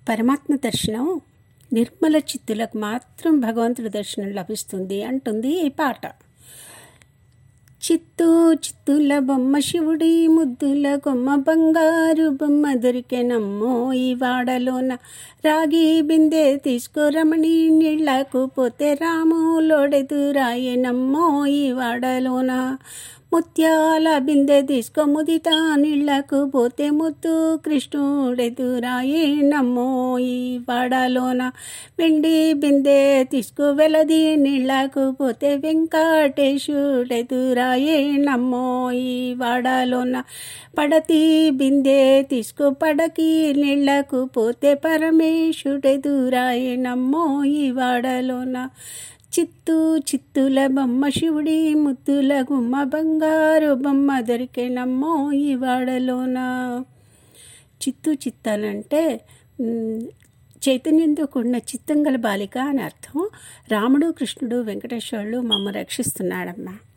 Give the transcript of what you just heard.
పరమాత్మ దర్శనం నిర్మల చిత్తులకు మాత్రం భగవంతుడి దర్శనం లభిస్తుంది అంటుంది ఈ పాట చిత్తు చిత్తుల బొమ్మ శివుడి ముద్దుల కొమ్మ బంగారు బొమ్మ దొరికెనమ్మో ఈ వాడలోన రాగి బిందె తీసుకోరమణి నీళ్లకు పోతే రాములోడెదురాయనమ్మో ఈ వాడలోన ముత్యాల బిందె తీసుకో ముదితా నీళ్లకు పోతే ముత్తు కృష్ణుడెదురాయే నమ్మో ఈ వాడలోన వెండి బిందె తీసుకో వెలది నీళ్లకు పోతే వెంకటేశుడెదురాయే నమ్మో ఈ వాడలోన పడతి బిందె తీసుకో పడకి నీళ్లకు పోతే పరమేశుడెదురాయే నమ్మో ఈ వాడలోన చిత్తు చిత్తుల బొమ్మ శివుడి ముత్తుల గుమ్మ బంగారు బొమ్మ దొరికేనమ్మో ఈ వాడలోన చిత్తు చిత్తాలంటే మ్, చైతన్యంతో కూడిన చిత్తం గల బాలిక అని అర్థం రాముడు కృష్ణుడు వెంకటేశ్వరులు మమ్మ రక్షిస్తున్నాడమ్మా